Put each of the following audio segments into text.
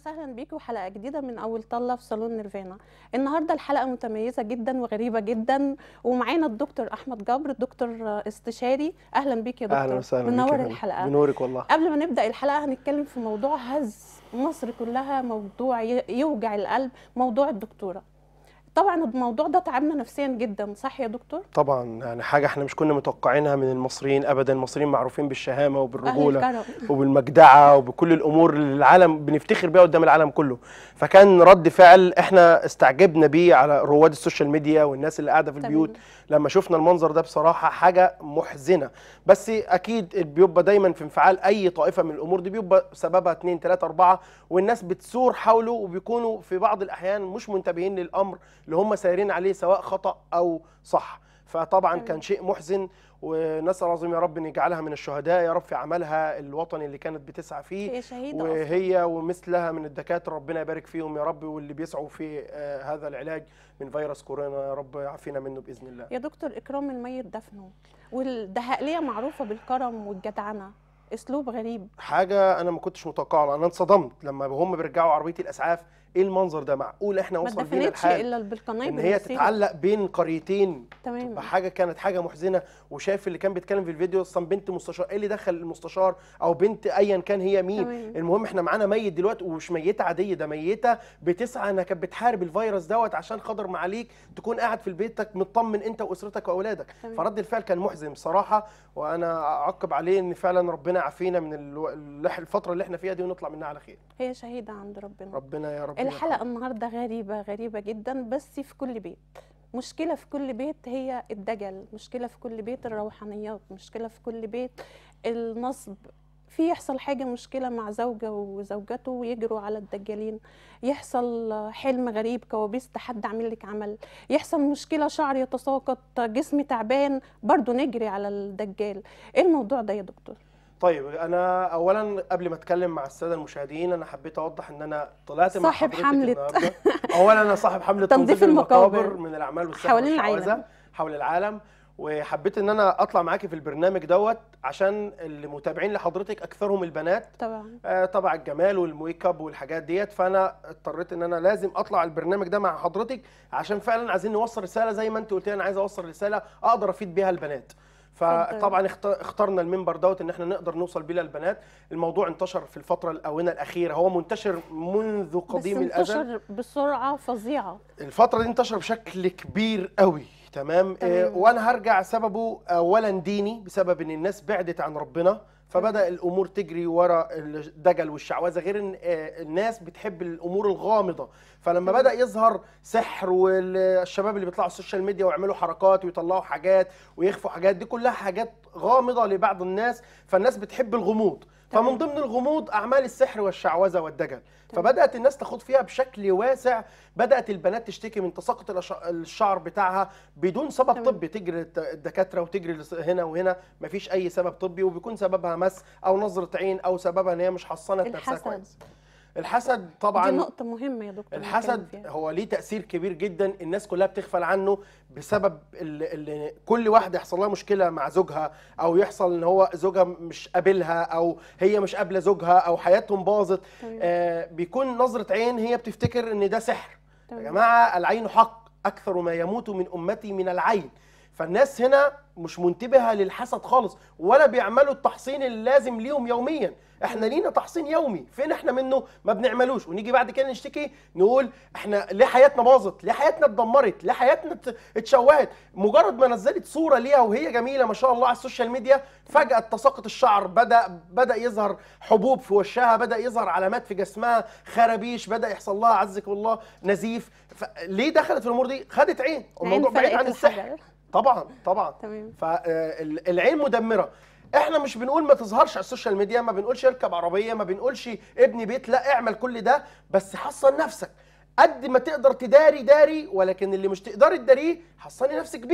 وسهلا بيكم وحلقه جديده من اول طله في صالون نيرفانا النهارده الحلقه متميزه جدا وغريبه جدا ومعانا الدكتور احمد جبر دكتور استشاري اهلا بيك يا دكتور اهلا وسهلا بيك منور يا فندم. الحلقه بنورك والله قبل ما نبدا الحلقه هنتكلم في موضوع هز مصر كلها موضوع ي- يوجع القلب موضوع الدكتوره طبعا الموضوع ده تعبنا نفسيا جدا صح يا دكتور طبعا يعني حاجه احنا مش كنا متوقعينها من المصريين ابدا المصريين معروفين بالشهامه اهل وبالرجوله الكرم وبالمجدعه وبكل الامور اللي العالم بنفتخر بيها قدام العالم كله فكان رد فعل احنا استعجبنا بيه على رواد السوشيال ميديا والناس اللي قاعده في تمام. البيوت لما شفنا المنظر ده بصراحه حاجه محزنه بس اكيد بيبقى دايما في انفعال اي طائفه من الامور دي بيبقى سببها 2 3 4 والناس بتثور حوله وبيكونوا في بعض الاحيان مش منتبهين للامر اللي هم سايرين عليه سواء خطا او صح فطبعا تمام. كان شيء محزن ونسال العظيم يا رب ان يجعلها من الشهداء يا رب في عملها الوطني اللي كانت بتسعى فيه هي شهيده أصلاً. وهي ومثلها من الدكاتره ربنا يبارك فيهم يا رب واللي بيسعوا في آه، هذا العلاج من فيروس كورونا يا رب يعافينا منه باذن الله يا دكتور اكرام الميت دفنه والدهقليه معروفه بالكرم والجدعنه اسلوب غريب حاجه انا ما كنتش متوقعه انا انصدمت لما هم بيرجعوا عربيه الاسعاف ايه المنظر ده معقول احنا ما وصل بينا اتدفنتش الحال الا بالقنايب ان هي والسيرة. تتعلق بين قريتين تمام تبقى حاجه كانت حاجه محزنه وشايف اللي كان بيتكلم في الفيديو اصلا بنت مستشار ايه اللي دخل المستشار او بنت ايا كان هي مين تمام. المهم احنا معانا ميت دلوقتي ومش ميته عاديه ده ميته بتسعى انها كانت بتحارب الفيروس دوت عشان خاطر معاليك تكون قاعد في بيتك مطمن انت واسرتك واولادك تمام. فرد الفعل كان محزن بصراحه وانا اعقب عليه ان فعلا ربنا يعافينا من الو- الفتره اللي احنا فيها دي ونطلع منها على خير هي شهيده عند ربنا ربنا يا رب الحلقه النهارده غريبه غريبه جدا بس في كل بيت مشكله في كل بيت هي الدجل مشكله في كل بيت الروحانيات مشكله في كل بيت النصب في يحصل حاجه مشكله مع زوجه وزوجته ويجروا على الدجالين يحصل حلم غريب كوابيس حد عامل لك عمل يحصل مشكله شعر يتساقط جسم تعبان برضو نجري على الدجال ايه الموضوع ده يا دكتور طيب انا اولا قبل ما اتكلم مع الساده المشاهدين انا حبيت اوضح ان انا طلعت مع صاحب حضرتك حملة. النهارده اولا انا صاحب حمله تنظيف تنظيف المقابر. المقابر من الاعمال والسحر حوالين والشعوذة العالم. حول العالم وحبيت ان انا اطلع معاكي في البرنامج دوت عشان اللي متابعين لحضرتك اكثرهم البنات طبعا آه، طبعا الجمال والميك اب والحاجات ديت فانا اضطريت ان انا لازم اطلع البرنامج ده مع حضرتك عشان فعلا عايزين نوصل رساله زي ما انت قلت لي انا عايز اوصل رساله اقدر افيد بيها البنات فطبعا اخت- اخترنا المنبر دوت ان احنا نقدر نوصل بيه للبنات الموضوع انتشر في الفتره الاونه الاخيره هو منتشر منذ بس قديم الازل انتشر بسرعه فظيعه الفترة دي انتشر بشكل كبير قوي تمام, آه تمام. وانا هرجع سببه اولا ديني بسبب ان الناس بعدت عن ربنا فبدا الامور تجري ورا الدجل والشعوذه غير ان آه، الناس بتحب الامور الغامضه فلما تمام. بدا يظهر سحر والشباب اللي بيطلعوا على السوشيال ميديا ويعملوا حركات ويطلعوا حاجات ويخفوا حاجات دي كلها حاجات غامضه لبعض الناس فالناس بتحب الغموض تمام. فمن ضمن الغموض اعمال السحر والشعوذه والدجل فبدات الناس تاخد فيها بشكل واسع بدات البنات تشتكي من تساقط الأش- الشعر بتاعها بدون سبب تمام. طبي تجري الت- الدكاتره وتجري لس- هنا وهنا مفيش اي سبب طبي وبيكون سببها مس او نظره عين او سببها ان هي مش حصنت نفسها الحسد. كويس الحسد دي طبعا نقطة مهمة يا دكتور نتكلم الحسد فيها. هو ليه تأثير كبير جدا الناس كلها بتغفل عنه بسبب ال- ال- كل واحدة يحصل لها مشكلة مع زوجها أو يحصل إن هو زوجها مش قابلها أو هي مش قابلة زوجها أو حياتهم باظت تمام. آه بيكون نظرة عين هي بتفتكر إن ده سحر يا تمام. جماعة العين حق أكثر ما يموت من أمتي من العين فالناس هنا مش منتبهة للحسد خالص ولا بيعملوا التحصين اللازم ليهم يوميا احنا لينا تحصين يومي فين احنا منه ما بنعملوش ونيجي بعد كده نشتكي نقول احنا ليه حياتنا باظت ليه حياتنا اتدمرت ليه حياتنا ات- اتشوهت مجرد ما نزلت صوره ليها وهي جميله ما شاء الله على السوشيال ميديا فجاه تساقط الشعر بدا بدا يظهر حبوب في وشها بدا يظهر علامات في جسمها خرابيش بدا يحصل لها عزك الله نزيف ف- ليه دخلت في الامور دي خدت عين الموضوع بعيد فرقت عن السحر الحجر. طبعا طبعا تمام فالعين مدمره احنا مش بنقول ما تظهرش على السوشيال ميديا ما بنقولش اركب عربيه ما بنقولش ابني بيت لا اعمل كل ده بس حصن نفسك قد ما تقدر تداري داري ولكن اللي مش تقدري تداريه حصني نفسك بيه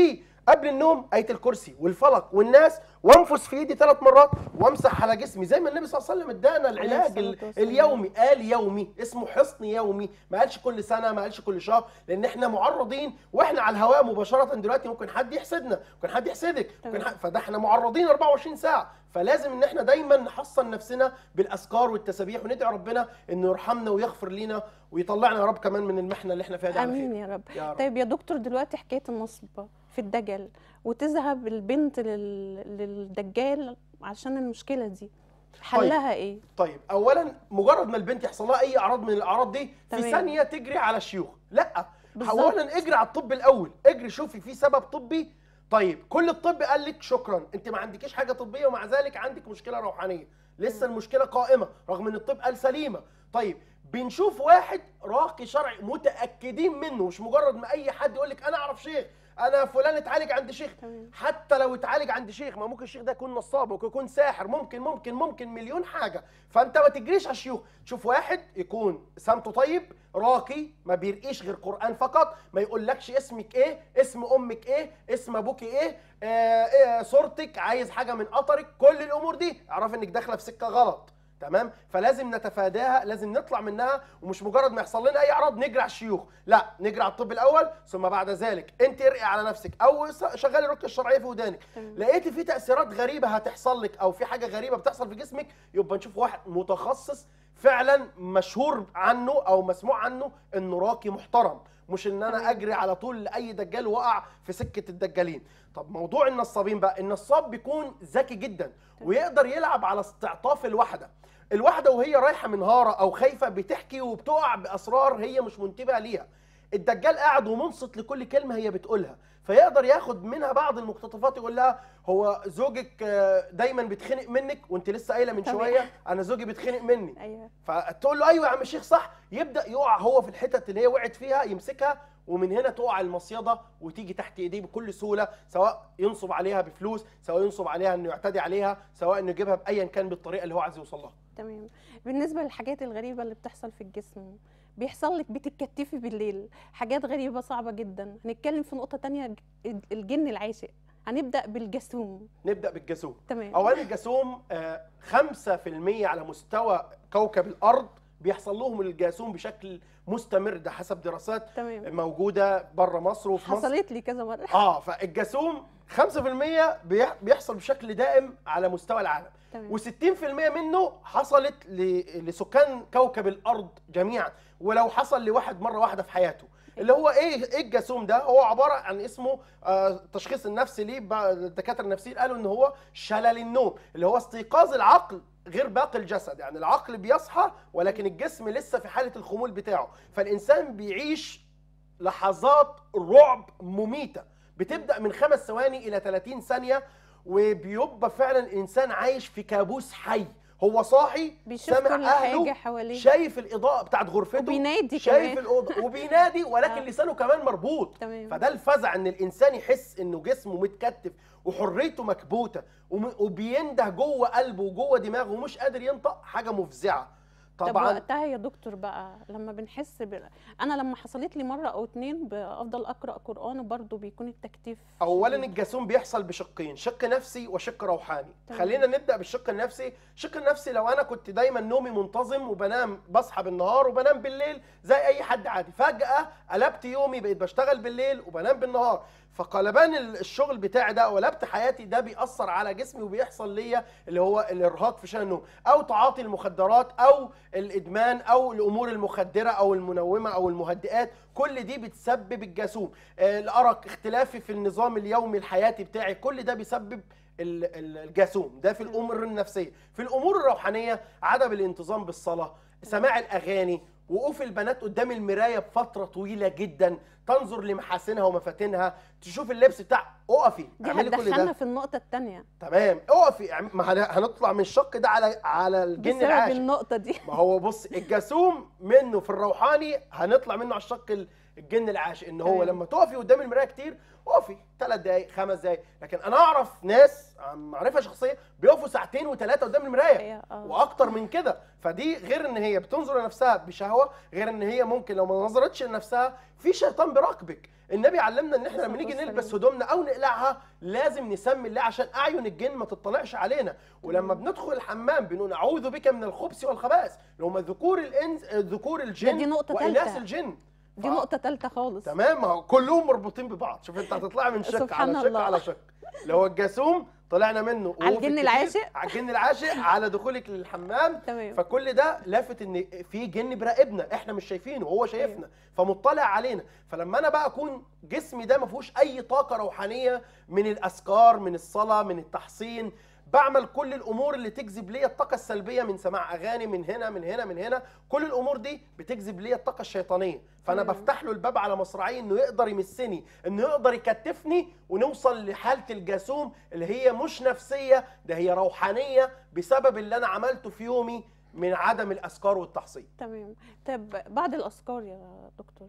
قبل النوم ايه الكرسي والفلق والناس وانفس في ايدي ثلاث مرات وامسح على جسمي زي ما النبي صلى الله عليه وسلم ادانا العلاج ال- الصلاة والسلام. اليومي قال يومي اسمه حصن يومي ما قالش كل سنه ما قالش كل شهر لان احنا معرضين واحنا على الهواء مباشره دلوقتي ممكن حد يحسدنا ممكن حد يحسدك ممكن تمام. حد فده احنا معرضين 24 ساعه فلازم ان احنا دايما نحصن نفسنا بالاذكار والتسابيح وندعي ربنا انه يرحمنا ويغفر لنا ويطلعنا يا رب كمان من المحنه اللي احنا فيها دي على امين خير يا رب يا رب. طيب يا دكتور دلوقتي حكايه النصب في الدجل وتذهب البنت لل... للدجال عشان المشكله دي حلها ايه طيب اولا مجرد ما البنت يحصل لها اي اعراض من الاعراض دي في تمام. ثانيه تجري على الشيوخ لا بالظبط. اولا اجري على الطب الاول اجري شوفي في سبب طبي طيب كل الطب قال لك شكرا انت ما عندكيش حاجه طبيه ومع ذلك عندك مشكله روحانيه لسه المشكله قائمه رغم ان الطب قال سليمه طيب بنشوف واحد راقي شرعي متاكدين منه مش مجرد ما اي حد يقول لك انا اعرف شيخ انا فلان اتعالج عند شيخ تمام. حتى لو اتعالج عند شيخ ما ممكن الشيخ ده يكون نصاب ممكن يكون ساحر ممكن ممكن ممكن مليون حاجه فانت ما تجريش على الشيوخ شوف واحد يكون سمته طيب راقي ما بيرقيش غير قران فقط ما يقولكش اسمك ايه اسم امك ايه اسم ابوك ايه, آه إيه صورتك عايز حاجه من قطرك كل الامور دي اعرف انك داخله في سكه غلط تمام فلازم نتفاداها لازم نطلع منها ومش مجرد ما يحصل لنا اي اعراض نجري على الشيوخ لا نجري على الطب الاول ثم بعد ذلك انت ارقي على نفسك او س- شغلي الرقيه الشرعيه في ودانك تمام. لقيتي في تاثيرات غريبه هتحصل لك او في حاجه غريبه بتحصل في جسمك يبقى نشوف واحد متخصص فعلا مشهور عنه او مسموع عنه انه راقي محترم مش ان انا تمام. اجري على طول لاي دجال وقع في سكه الدجالين طب موضوع النصابين بقى النصاب بيكون ذكي جدا ويقدر يلعب على استعطاف الواحده الواحده وهي رايحه منهاره او خايفه بتحكي وبتقع باسرار هي مش منتبهه ليها الدجال قاعد ومنصت لكل كلمه هي بتقولها فيقدر ياخد منها بعض المقتطفات يقول لها هو زوجك آه، دايما بيتخنق منك وانت لسه قايله من تمام. شويه انا زوجي بيتخنق مني ايوه فتقول له ايوه يا عم الشيخ صح يبدا يقع هو في الحتت اللي هي وقعت فيها يمسكها ومن هنا تقع المصيده وتيجي تحت ايديه بكل سهوله سواء ينصب عليها بفلوس سواء ينصب عليها انه يعتدي عليها سواء انه يجيبها بايا كان بالطريقه اللي هو عايز يوصل لها تمام بالنسبه للحاجات الغريبه اللي بتحصل في الجسم بيحصل لك بتتكتفي بالليل حاجات غريبه صعبه جدا هنتكلم في نقطه تانية ج- الجن العاشق هنبدا بالجاسوم نبدا بالجاسوم تمام اولا الجاسوم آه، 5% على مستوى كوكب الارض بيحصل لهم الجاسوم بشكل مستمر ده حسب دراسات تمام موجوده بره مصر وفي مصر حصلت لي كذا مره اه فالجاسوم 5% بيح- بيحصل بشكل دائم على مستوى العالم تمام و60% منه حصلت ل- لسكان كوكب الارض جميعا ولو حصل لواحد مره واحده في حياته اللي هو ايه ايه الجاسوم ده هو عباره عن اسمه آه التشخيص النفسي ليه بقى الدكاتره النفسيين قالوا ان هو شلل النوم اللي هو استيقاظ العقل غير باقي الجسد يعني العقل بيصحى ولكن الجسم لسه في حاله الخمول بتاعه فالانسان بيعيش لحظات رعب مميته بتبدا من خمس ثواني الى 30 ثانيه وبيبقى فعلا الانسان عايش في كابوس حي هو صاحي بيشوف سامع كل أهله حاجه حواليه شايف الاضاءه بتاعت غرفته وبينادي شايف كمان الاوضه وبينادي ولكن آه. لسانه كمان مربوط تمام فده الفزع ان الانسان يحس انه جسمه متكتف وحريته مكبوته وم- وبينده جوه قلبه وجوه دماغه ومش قادر ينطق حاجه مفزعه طب طبعا وقتها يا دكتور بقى لما بنحس ب... انا لما حصلت لي مره او اتنين بفضل اقرا قران وبرضه بيكون التكتيف اولا شديد. الجاسوم بيحصل بشقين شق نفسي وشق روحاني تمام. خلينا نبدا بالشق النفسي الشق النفسي لو انا كنت دايما نومي منتظم وبنام بصحى بالنهار وبنام بالليل زي اي حد عادي فجاه قلبت يومي بقيت بشتغل بالليل وبنام بالنهار فقلبان ال- الشغل بتاعي ده قلبت حياتي ده بيأثر على جسمي وبيحصل ليا اللي هو الارهاق في شأن النوم او تعاطي المخدرات او الادمان او الامور المخدره او المنومه او المهدئات كل دي بتسبب الجاسوم آه، الارق اختلافي في النظام اليومي الحياتي بتاعي كل ده بيسبب ال- ال- الجاسوم ده في الامور النفسيه في الامور الروحانيه عدم الانتظام بالصلاه سماع الاغاني وقوف البنات قدام المرايه بفتره طويله جدا تنظر لمحاسنها ومفاتنها تشوف اللبس بتاع اقفي دي اعملي كل هتدخلنا ده في النقطه الثانيه تمام اقفي اعم- ما هن- هنطلع من الشق ده على على الجن بسبب العاشق النقطه دي ما هو بص الجاسوم منه في الروحاني هنطلع منه على الشق ال- الجن العاشق ان هو تمام. لما تقفي قدام المرايه كتير اقفي ثلاث دقائق خمس دقائق لكن انا اعرف ناس عن معرفه شخصيه بيقفوا ساعتين وثلاثه قدام المرايه هي- آه. واكتر من كده فدي غير ان هي بتنظر لنفسها بشهوه غير ان هي ممكن لو ما نظرتش لنفسها في شيطان بيراقبك النبي علمنا ان احنا الصلاة لما نيجي والسلام. نلبس هدومنا او نقلعها لازم نسمي الله عشان اعين الجن ما تطلعش علينا ولما بندخل الحمام بنقول اعوذ بك من الخبث والخبائث اللي هم ذكور الانس ذكور الجن دي نقطة واناث تالتة. الجن دي ف- نقطه ثالثه خالص تمام ما هو كلهم مربوطين ببعض شوف انت هتطلع من شق سبحان على شق الله. على شق لو هو الجاسوم طلعنا منه على وهو في الجن الكتير، العاشق. على الجن العاشق على دخولك للحمام تمام فكل ده لافت ان في جن بيراقبنا احنا مش شايفينه وهو شايفنا فمطلع علينا فلما انا بقى اكون جسمي ده ما فيهوش اي طاقه روحانيه من الاذكار من الصلاه من التحصين بعمل كل الامور اللي تجذب لي الطاقه السلبيه من سماع اغاني من هنا من هنا من هنا كل الامور دي بتجذب لي الطاقه الشيطانيه فانا تمام. بفتح له الباب على مصراعيه انه يقدر يمسني انه يقدر يكتفني ونوصل لحاله الجاسوم اللي هي مش نفسيه ده هي روحانيه بسبب اللي انا عملته في يومي من عدم الاذكار والتحصين تمام طب بعض الاذكار يا دكتور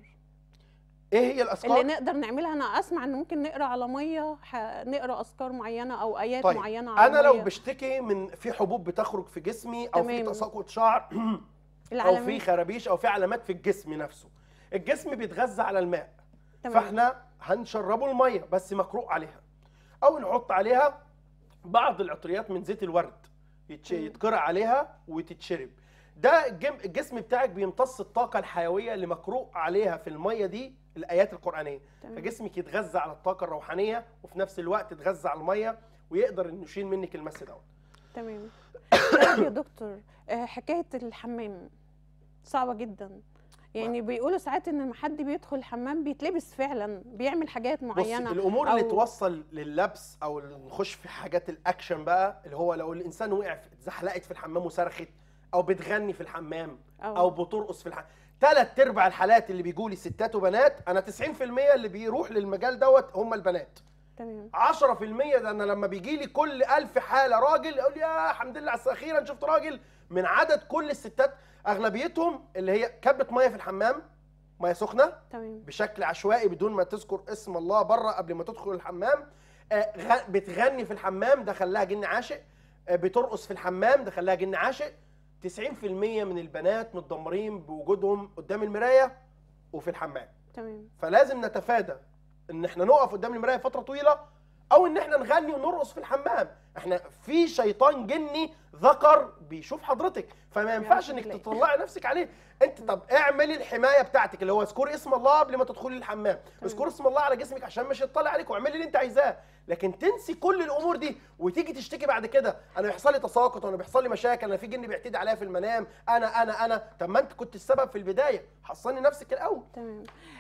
ايه هي اللي الاذكار نقدر نعملها انا اسمع ان ممكن نقرا على ميه ح... نقرا اذكار معينه او ايات طيب معينه على انا لو مية. بشتكي من في حبوب بتخرج في جسمي او في تمام. تساقط شعر او في العالمين خرابيش او في علامات في الجسم نفسه الجسم بيتغذى على الماء تمام فاحنا هنشربه الميه بس مقروء عليها او نحط عليها بعض العطريات من زيت الورد يتش- مم. يتقرأ عليها وتتشرب ده الجم- الجسم بتاعك بيمتص الطاقه الحيويه اللي مقروء عليها في الميه دي الايات القرانيه تمام. فجسمك يتغذى على الطاقه الروحانيه وفي نفس الوقت يتغذى على الميه ويقدر انه يشيل منك المس دوت تمام طيب يا دكتور آه، حكايه الحمام صعبه جدا يعني بيقولوا ساعات ان لما حد بيدخل الحمام بيتلبس فعلا بيعمل حاجات بص معينه الامور اللي أو- توصل لللبس او اللي نخش في حاجات الاكشن بقى اللي هو لو الانسان وقع في- اتزحلقت في الحمام وصرخت او بتغني في الحمام او بترقص في الحمام ثلاث ارباع الحالات اللي بيجوا لي ستات وبنات انا 90% اللي بيروح للمجال دوت هم البنات تمام 10% ده انا لما بيجي لي كل ألف حالة راجل يقول لي يا الحمد لله على الس- أخيرا شفت راجل من عدد كل الستات أغلبيتهم اللي هي كبة مية في الحمام مية سخنة تمام بشكل عشوائي بدون ما تذكر اسم الله بره قبل ما تدخل الحمام آه، غ- بتغني في الحمام ده خلاها جن عاشق آه، بترقص في الحمام ده خلاها جن عاشق 90% من البنات متدمرين بوجودهم قدام المراية وفي الحمام تمام فلازم نتفادى ان احنا نقف قدام المرايه فتره طويله او ان احنا نغني ونرقص في الحمام احنا في شيطان جني ذكر بيشوف حضرتك فما ينفعش انك بالله. تطلعي نفسك عليه انت طب اعملي الحمايه بتاعتك اللي هو اذكري اسم الله قبل ما تدخلي الحمام اذكري اسم الله على جسمك عشان مش يطلع عليك واعملي اللي انت عايزاه لكن تنسي كل الامور دي وتيجي تشتكي بعد كده انا بيحصل لي تساقط وانا بيحصل لي مشاكل انا في جن بيعتدي عليا في المنام انا انا انا طب ما انت كنت السبب في البدايه حصلي نفسك الاول تمام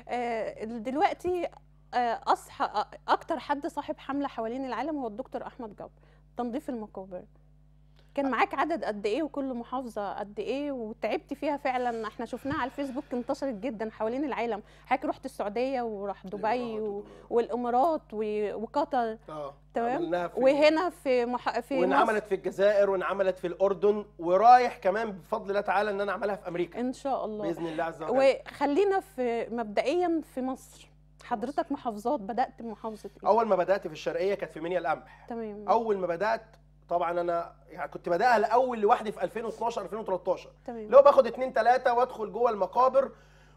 آه دلوقتي آه اصحى آه، اكتر حد صاحب حمله حوالين العالم هو الدكتور احمد جبر تنظيف المقابر كان معاك عدد قد ايه وكل محافظه قد ايه وتعبت فيها فعلا احنا شفناها على الفيسبوك انتشرت جدا حوالين العالم حضرتك رحت السعوديه وراح دبي و... والامارات و... وقطر اه تمام عملناها في وهنا في مح... في مصر وانعملت في الجزائر وانعملت في الاردن ورايح كمان بفضل الله تعالى ان انا اعملها في امريكا ان شاء الله باذن الله عز وجل وخلينا في مبدئيا في مصر حضرتك محافظات بدات بمحافظه ايه اول ما بدات في الشرقيه كانت في منيا القمح تمام اول ما بدات طبعا انا يعني كنت بداها الاول لوحدي في 2012 2013 تمام اللي هو باخد اتنين تلاته وادخل جوه المقابر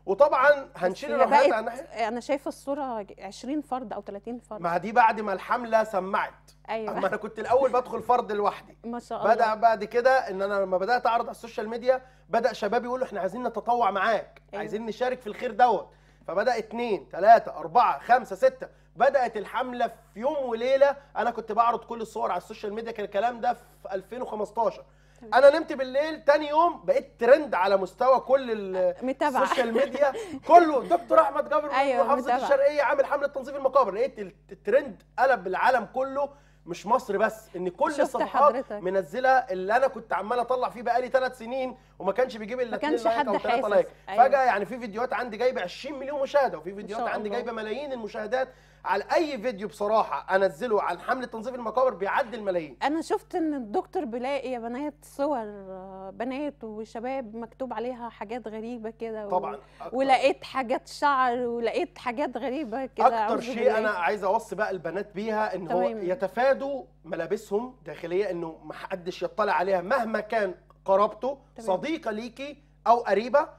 وطبعا هنشيل هي الروحيات بقت- على ناحيه انا شايفه الصوره 20 فرد او 30 فرد ما دي بعد ما الحمله سمعت اما ايوه انا كنت الاول بدخل فرد لوحدي ما شاء الله بدا بعد كده ان انا لما بدات اعرض على السوشيال ميديا بدا شباب يقولوا احنا عايزين نتطوع معاك أيوة. عايزين نشارك في الخير دوت فبدا اتنين تلاته اربعه خمسه سته بدات الحمله في يوم وليله انا كنت بعرض كل الصور على السوشيال ميديا كان الكلام ده في 2015 تمام. انا نمت بالليل تاني يوم بقيت ترند على مستوى كل ال- متابعه السوشيال ميديا كله دكتور احمد جابر من أيوة، محافظه متابعة. الشرقيه عامل حمله تنظيف المقابر لقيت الترند قلب العالم كله مش مصر بس ان كل شفت الصفحات حضرتك. منزله اللي انا كنت عمال اطلع فيه بقالي ثلاث سنين وما كانش بيجيب الا ما كانش 2 لايك حد او 3 حاسس. لايك أيوة. فجاه يعني في فيديوهات عندي جايبه 20 مليون مشاهده وفي فيديوهات شاء عندي الله. جايبه ملايين المشاهدات على اي فيديو بصراحه انزله عن حمله تنظيف المقابر بيعدي الملايين انا شفت ان الدكتور بيلاقي يا بنات صور آه، بنات وشباب مكتوب عليها حاجات غريبه كده و- طبعا أكتر. ولقيت حاجات شعر ولقيت حاجات غريبه كده اكتر أعوذ شيء بالله. انا عايز اوصي بقى البنات بيها ان هو تمام. يتفادوا ملابسهم داخليه انه ما حدش يطلع عليها مهما كان قرابته تمام. صديقه ليكي او قريبه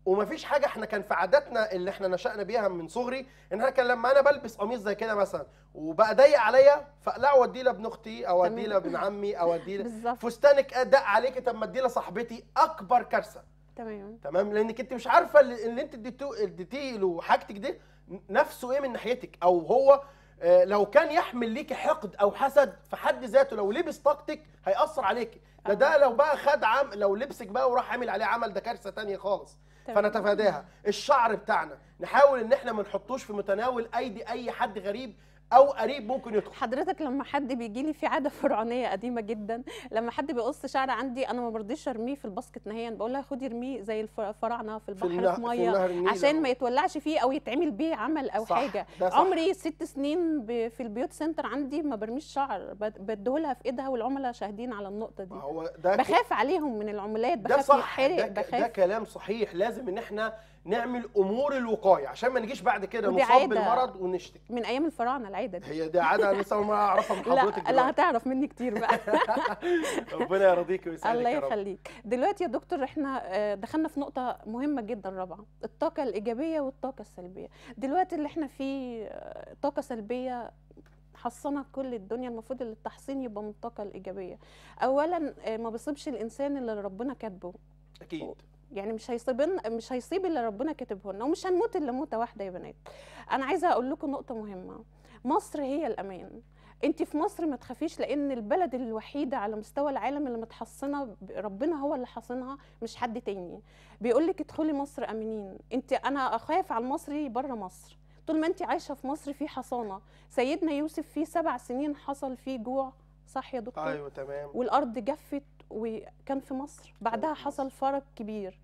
ومفيش حاجه احنا كان في عاداتنا اللي احنا نشأنا بيها من صغري ان انا كان لما انا بلبس قميص زي كده مثلا وبقى ضيق عليا فاقلعه واديه لابن اختي او اديه تمام. لابن عمي او اديه ل- بالظبط فستانك ضاق عليكي طب ما اديه لصاحبتي اكبر كارثه تمام تمام لانك انت مش عارفه اللي اللي انت اديتو- اديتيه له حاجتك دي نفسه ايه من ناحيتك او هو آه، لو كان يحمل ليكي حقد او حسد في حد ذاته لو لبس طاقتك هيأثر عليكي ده ده لو بقى خد عم لو لبسك بقى وراح عامل عليه عمل ده كارثه تانية خالص تمام. فنتفاداها الشعر بتاعنا نحاول ان احنا ما نحطوش في متناول ايدي اي حد غريب او قريب ممكن يدخل حضرتك لما حد بيجي لي في عاده فرعونيه قديمه جدا لما حد بيقص شعر عندي انا ما برضيش ارميه في الباسكت نهائيا بقول لها خدي ارميه زي الف- الفراعنه في البحر النه- في, في ميه نهر النيل عشان أهو. ما يتولعش فيه او يتعمل بيه عمل او صح، حاجه ده صح. عمري ست سنين ب- في البيوت سنتر عندي ما برميش شعر بد- بديهولها في ايدها والعملاء شاهدين على النقطه دي ما هو ده ك- بخاف عليهم من العملات ده بخاف صح يتحرق ده, ك- ده بخاف كلام صحيح لازم ان احنا نعمل امور الوقايه عشان ما نجيش بعد كده ودي نصاب عادة. بالمرض ونشتكي من ايام الفراعنه العاده دي هي دي عاده انا لسه أول مرة اعرفها من حضرتك لا لا دلوقتي. هتعرف مني كتير بقى ربنا يرضيك ويسعدك الله يا رب يخليك دلوقتي يا دكتور احنا آه، دخلنا في نقطة مهمة جدا رابعة الطاقة الإيجابية والطاقة السلبية دلوقتي اللي احنا فيه آه، طاقة سلبية حصنها كل الدنيا المفروض ان التحصين يبقى من الطاقة الإيجابية أولا آه، ما بيصيبش الإنسان اللي ربنا كاتبه اكيد يعني مش هيصيبن مش هيصيب اللي ربنا كاتبه لنا ومش هنموت الا موته واحده يا بنات انا عايزه اقول لكم نقطه مهمه مصر هي الامان انت في مصر ما تخافيش لان البلد الوحيده على مستوى العالم اللي متحصنه ب- ربنا هو اللي حاصنها مش حد تاني بيقول لك ادخلي مصر امنين انت انا اخاف على المصري بره مصر طول ما انت عايشه في مصر في حصانه سيدنا يوسف في سبع سنين حصل فيه جوع صح يا دكتور ايوه تمام والارض جفت وكان في مصر بعدها في حصل فرق كبير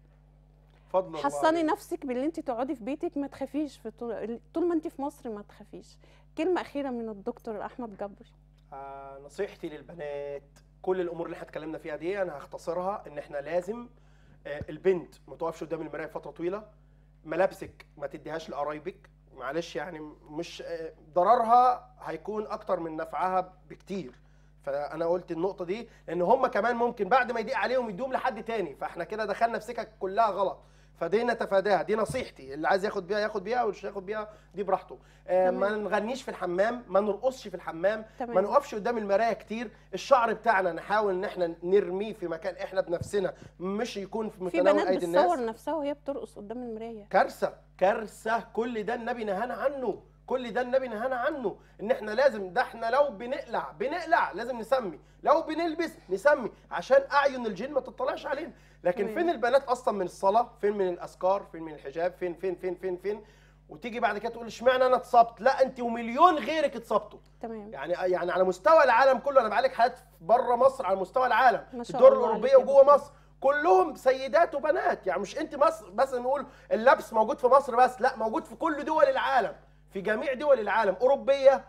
فضل الله حصني عليك. نفسك باللي انت تقعدي في بيتك ما تخافيش في طول, طول ما انت في مصر ما تخافيش كلمه اخيره من الدكتور احمد جبر آه نصيحتي للبنات كل الامور اللي احنا اتكلمنا فيها دي انا هختصرها ان احنا لازم آه البنت ما تقفش قدام المرايه فتره طويله ملابسك ما تديهاش لقرايبك معلش يعني مش آه، ضررها هيكون اكتر من نفعها بكتير فانا قلت النقطه دي لان هم كمان ممكن بعد ما يضيق عليهم يدوم لحد تاني فاحنا كده دخلنا في سكك كلها غلط فدي نتفاداها دي نصيحتي اللي عايز ياخد بيها ياخد بيها واللي مش هياخد بيها دي براحته آه ما تمام. نغنيش في الحمام ما نرقصش في الحمام ما تمام نقفش قدام المرايه كتير الشعر بتاعنا نحاول ان احنا نرميه في مكان احنا بنفسنا مش يكون في في متناول بنات ايدي الناس بتصور نفسها وهي بترقص قدام المرايه كارثه كارثه كل ده النبي نهانا عنه كل ده النبي نهانا عنه ان احنا لازم ده احنا لو بنقلع بنقلع لازم نسمي لو بنلبس نسمي عشان اعين الجن ما تطلعش علينا لكن تمام. فين البنات اصلا من الصلاه فين من الاذكار فين من الحجاب فين فين فين فين فين وتيجي بعد كده تقول اشمعنى انا اتصبت لا انت ومليون غيرك اتصبتوا تمام يعني يعني على مستوى العالم كله انا بعالج حالات بره مصر على مستوى العالم ما شاء الدول الله الاوروبيه عليك يا وجوه دكتور. مصر كلهم سيدات وبنات يعني مش انت مصر بس نقول اللبس موجود في مصر بس لا موجود في كل دول العالم في جميع دول العالم اوروبيه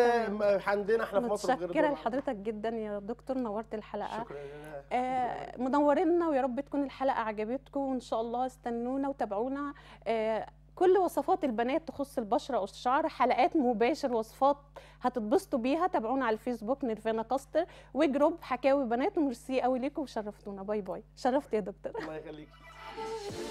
وعندنا احنا في مصر وغير متشكره دول لحضرتك جدا يا دكتور نورت الحلقه شكرا لله آه منورينا ويا رب تكون الحلقه عجبتكم وان شاء الله استنونا وتابعونا آه كل وصفات البنات تخص البشره والشعر حلقات مباشر وصفات هتتبسطوا بيها تابعونا على الفيسبوك نيرفانا كاستر وجروب حكاوي بنات وميرسي قوي ليكم وشرفتونا باي باي شرفت يا دكتور الله يخليك